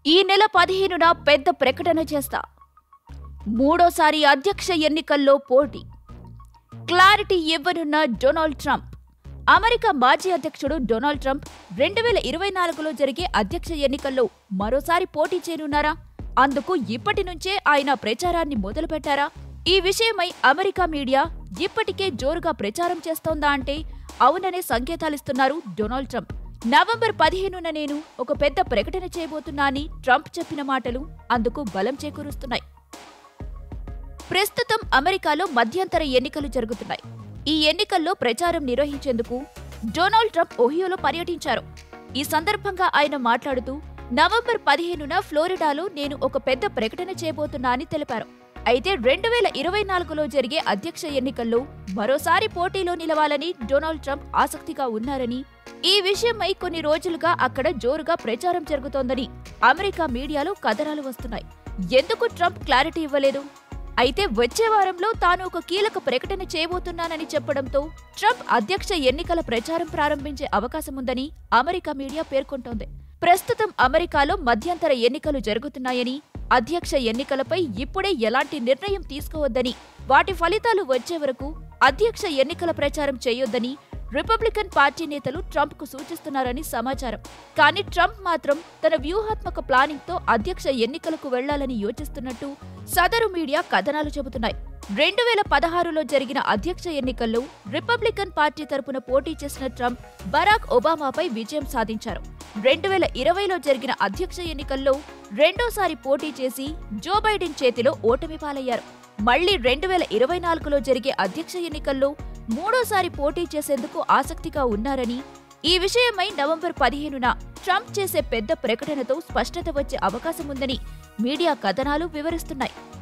ఈ నెల పదిహేనున పెద్ద ప్రకటన చేస్తా మూడోసారి అధ్యక్ష ఎన్నికల్లో పోటీ క్లారిటీ ఇవ్వనున్న డొనాల్డ్ ట్రంప్ అమెరికా మాజీ అధ్యక్షుడు డొనాల్డ్ ట్రంప్ రెండు వేల ఇరవై నాలుగులో జరిగే అధ్యక్ష ఎన్నికల్లో మరోసారి పోటీ చేయనున్నారా అందుకు ఇప్పటి నుంచే ఆయన ప్రచారాన్ని మొదలుపెట్టారా ఈ విషయమై అమెరికా మీడియా ఇప్పటికే జోరుగా ప్రచారం చేస్తోందా అంటే అవుననే సంకేతాలిస్తున్నారు డొనాల్డ్ ట్రంప్ నవంబర్ పదిహేనున నేను ఒక పెద్ద ప్రకటన చేయబోతున్నా అని ట్రంప్ చెప్పిన మాటలు అందుకు బలం చేకూరుస్తున్నాయి ప్రస్తుతం అమెరికాలో మధ్యంతర ఎన్నికలు జరుగుతున్నాయి ఈ ఎన్నికల్లో ప్రచారం నిర్వహించేందుకు డొనాల్డ్ ట్రంప్ ఒహియోలో పర్యటించారు ఈ సందర్భంగా ఆయన మాట్లాడుతూ నవంబర్ పదిహేనున ఫ్లోరిడాలో నేను ఒక పెద్ద ప్రకటన చేయబోతున్నా అని తెలిపారు అయితే రెండు వేల ఇరవై నాలుగులో జరిగే అధ్యక్ష ఎన్నికల్లో మరోసారి పోటీలో నిలవాలని డొనాల్డ్ ట్రంప్ ఆసక్తిగా ఉన్నారని ఈ విషయమై కొన్ని రోజులుగా అక్కడ జోరుగా ప్రచారం జరుగుతోందని అమెరికా మీడియాలో కథనాలు వస్తున్నాయి ఎందుకు ట్రంప్ క్లారిటీ ఇవ్వలేదు అయితే వచ్చే వారంలో తాను ఒక కీలక ప్రకటన చేయబోతున్నానని చెప్పడంతో ట్రంప్ అధ్యక్ష ఎన్నికల ప్రచారం ప్రారంభించే అవకాశముందని అమెరికా మీడియా పేర్కొంటోంది ప్రస్తుతం అమెరికాలో మధ్యంతర ఎన్నికలు జరుగుతున్నాయని అధ్యక్ష ఎన్నికలపై ఇప్పుడే ఎలాంటి నిర్ణయం తీసుకోవద్దని వాటి ఫలితాలు వచ్చే వరకు అధ్యక్ష ఎన్నికల ప్రచారం చేయొద్దని రిపబ్లికన్ పార్టీ నేతలు ట్రంప్ కు సూచిస్తున్నారని సమాచారం కానీ ట్రంప్ మాత్రం తన వ్యూహాత్మక ప్లానింగ్ తో అధ్యక్ష ఎన్నికలకు వెళ్లాలని యోచిస్తున్నట్టు సదరు మీడియా కథనాలు చెబుతున్నాయి రెండు వేల పదహారులో జరిగిన అధ్యక్ష ఎన్నికల్లో రిపబ్లికన్ పార్టీ తరపున పోటీ చేసిన ట్రంప్ బరాక్ ఒబామాపై విజయం సాధించారు రెండు వేల ఇరవైలో జరిగిన అధ్యక్ష ఎన్నికల్లో రెండోసారి పోటీ చేసి జో బైడెన్ చేతిలో ఓటమి పాలయ్యారు మళ్లీ రెండు వేల ఇరవై నాలుగులో జరిగే అధ్యక్ష ఎన్నికల్లో మూడోసారి పోటీ చేసేందుకు ఆసక్తిగా ఉన్నారని ఈ విషయమై నవంబర్ పదిహేనున ట్రంప్ చేసే పెద్ద ప్రకటనతో స్పష్టత వచ్చే అవకాశముందని మీడియా కథనాలు వివరిస్తున్నాయి